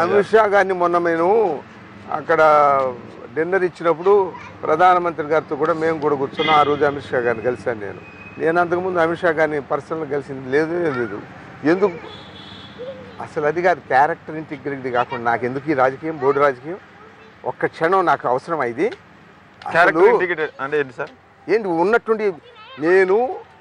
అమిత్ షా గారిని మొన్న నేను అక్కడ డిన్నర్ ఇచ్చినప్పుడు ప్రధానమంత్రి గారితో కూడా మేము కూడా కూర్చున్నాం ఆ రోజు అమిత్ షా గారిని కలిశాను నేను నేను అంతకుముందు అమిత్ షా గారిని పర్సనల్ కలిసింది లేదు లేదు ఎందుకు అసలు అది కాదు క్యారెక్టర్ ఇంటిగ్రిటీ కాకుండా నాకు ఎందుకు ఈ రాజకీయం బోర్డు రాజకీయం ఒక్క క్షణం నాకు అవసరం ఇది క్యారెక్టర్ అసలు ఇండికేటెడ్ అంటే ఏంటి సార్ ఏంటి ఉన్నట్టుండి నేను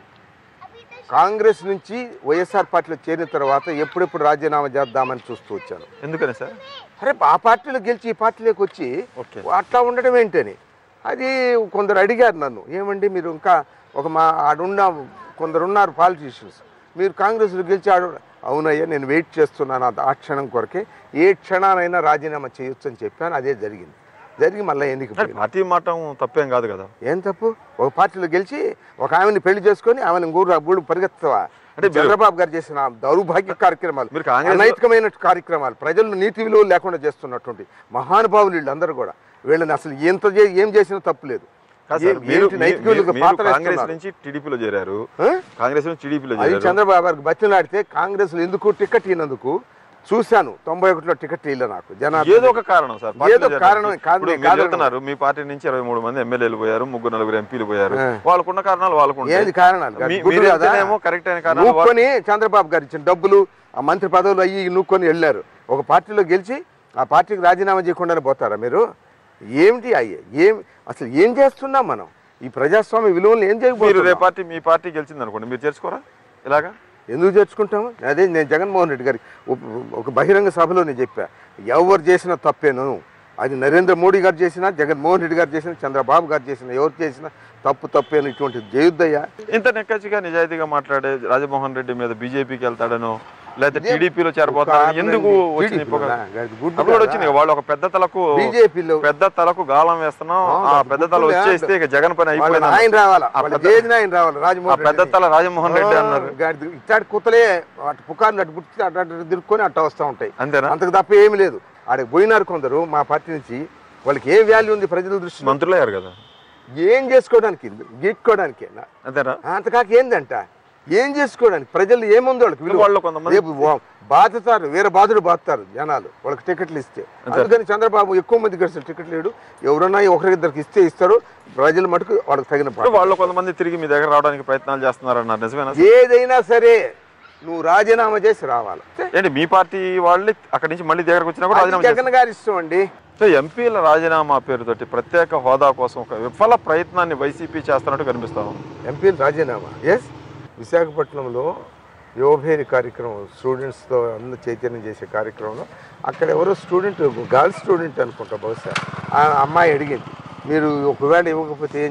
కాంగ్రెస్ నుంచి వైఎస్ఆర్ పార్టీలో చేరిన తర్వాత ఎప్పుడెప్పుడు రాజీనామా చేద్దామని చూస్తూ వచ్చాను ఎందుకని సార్ అరే ఆ పార్టీలో గెలిచి ఈ పార్టీలోకి వచ్చి ఓకే అట్లా ఉండడం ఏంటని అది కొందరు అడిగారు నన్ను ఏమండి మీరు ఇంకా ఒక మా ఆడున్న కొందరు ఉన్నారు పాలిటీషియన్స్ మీరు కాంగ్రెస్లో గెలిచి ఆడు అవునయ్యా నేను వెయిట్ చేస్తున్నాను ఆ- ఆ క్షణం కొరకే ఏ క్షణానైనా రాజీనామా చేయొచ్చు అని చెప్పాను అదే జరిగింది జరిగి మళ్ళీ ఎన్నిక మరి పార్టీ మాటం తప్పేం కాదు కదా ఏం తప్పు ఒక పార్టీలో గెలిచి ఒక ఆమెని పెళ్లి చేసుకొని ఆమెను గూడు గూడు పరిగెత్తవా అంటే మీరు- చంద్రబాబు గారు చేసిన దౌర్భాగ్య కార్యక్రమాలు మీరు కాంగ్రెస్ లో- అనైతికమైన కార్యక్రమాలు ప్రజలను నీతి విలువలు లేకుండా చేస్తున్నటువంటి మహానుభావులు వీళ్ళందరూ కూడా వీళ్ళని అసలు ఎంత చే- ఏం చేసినా తప్పు లేదు కాదు సార్, ఏం- మీరు ఏంటి నైతిక విలువలకు మీరు పాత్ర కాంగ్రెస్ వేస్తున్నారు? నుంచి టీడీపీలో చేరారు ఆ? కాంగ్రెస్ నుంచి టీడీపీలో అది చేరారు చంద్రబాబు గారికి బతిలాడితే కాంగ్రెస్ ఎందుకు టికెట్ ఇన్నందుకు చూశాను తొంభై ఒకటిలో టికెట్ ఇల్ల నాకు జనార్దన్ ఏదో ఒక కారణం సార్ పార్టీలో ఏదో చేరడానికి. కారణం కాదు, ఇప్పుడు నేను మీరు కాదు చెప్తున్నారు మీ పార్టీ నుంచి ఇరవై మూడు మంది ఎమ్మెల్యేలు పోయారు ముగ్గురు నలుగురు ఎంపీలు పోయారు ఆ. వాళ్ళకున్న కారణాలు వాళ్ళకు ఉంటాయి. ఏది కారణాలు కాదు. మీ- గుడ్డు మీరు కదా? చెప్తేనేమో కరెక్ట్ అయిన కారణాలు వాళ్ళు- నూక్కొని చంద్రబాబు గారు ఇచ్చిన డబ్బులు ఆ మంత్రి పదవులు అయ్యి నూక్కొని వెళ్ళారు ఒక పార్టీలో గెలిచి ఆ పార్టీకి రాజీనామా చేయకుండానే పోతారా మీరు ఏమిటి అయ్యే ఏం అసలు ఏం చేస్తున్నాం మనం ఈ ప్రజాస్వామ్య విలువలు ఏం మీరు చేయకపోతే రే పార్టీ మీ పార్టీ గెలిచింది అనుకోండి మీరు చేర్చుకోరా ఇలాగా ఎందుకు చేర్చుకుంటాము అదే నేను జగన్మోహన్ రెడ్డి గారికి ఒక- ఒక బహిరంగ సభలో నేను చెప్పా ఎవరు చేసిన తప్పేను అది నరేంద్ర మోడీ గారు చేసినా జగన్మోహన్ రెడ్డి గారు చేసిన చంద్రబాబు గారు చేసిన ఎవరు చేసినా తప్పు తప్పేను ఇటువంటి చేయొద్దయ్యా ఇంత నెక్కచ్చిగా నిజాయితీగా మాట్లాడే రాజమోహన్ రెడ్డి మీద బీజేపీకి వెళ్తాడనో లేకపోతే టీడీపీలో చేరబోతాడని ఎందుకు వచ్చింది పొగ? అప్పుడు కూడా వచ్చింది వాళ్ళు ఒక పెద్ద తలకు బీజేపీలో పెద్ద తలకు గాలం వేస్తున్నాం అవును, ఆ అది పెద్ద తల గుర్తుందా? వచ్చేస్తే ఇక జగన్ పని వాళ్ళ అయిపోయింది ఆయన రావాలా ఆ వాళ్ళ పెద్ద- చేసిన ఆయన రావాలి ఆ రాజమోహన్ పెద్ద రెడ్డి తల రాజమోహన్ రెడ్డి అన్నారు ఇట్లాంటి కుత్తలే అటు పుకార్లు అటు పుట్టి అటు అటు దిరుక్కొని అట్ట వస్తూ ఉంటాయి అంతేనా అంతకు తప్ప ఏమీ లేదు ఆడికి పోయినారు కొందరు మా పార్టీ నుంచి వాళ్ళకి ఏం వాల్యూ ఉంది ప్రజల దృష్టిలో మంత్రులు అయ్యారు కదా ఏం చేసుకోవడానికి గీక్కోవడానికి అంతేనా అంతకాక ఏందంట ఏం చేసుకోవడానికి ప్రజలు ఏముంది వాళ్ళకి విలువ వాళ్ళు కొంతమంది రేపు వా- బాధతారు వేరే బాధలు బాధతారు జనాలు వాళ్ళకి టికెట్లు ఇస్తే అందుకని చంద్రబాబు ఎక్కువ మంది గడిచిన టికెట్ లేడు ఎవరన్నా ఒకరిద్దరికి ఇస్తే ఇస్తారు ప్రజలు మటుకు వాళ్ళకి తగిన ఇప్పుడు వాళ్ళు కొంతమంది తిరిగి మీ దగ్గర రావడానికి ప్రయత్నాలు చేస్తున్నారన్నారు నిజమేనా ఏదైనా సరే నువ్వు రాజీనామా చేసి రావాలి ఏంటి మీ పార్టీ వాళ్ళు అక్కడి నుంచి మళ్ళీ దగ్గరకు వచ్చినా కూడా అది రాజీనామా చేస్తారు జగన్ గారి ఇష్టం అండి సో ఎంపీల రాజీనామా పేరుతోటి ప్రత్యేక హోదా కోసం ఒక విఫల ప్రయత్నాన్ని వైసీపీ చేస్తున్నట్టు కనిపిస్తాం ఎంపీలు రాజీనామా ఎస్ విశాఖపట్నంలో యువభేరి కార్యక్రమం స్టూడెంట్స్తో అందరూ చైతన్యం చేసే కార్యక్రమంలో అక్కడ ఎవరో స్టూడెంట్ గర్ల్స్ స్టూడెంట్ అనుకుంటా బహుశా ఆ అమ్మాయి అడిగింది మీరు ఒకవేళ ఇవ్వకపోతే ఏం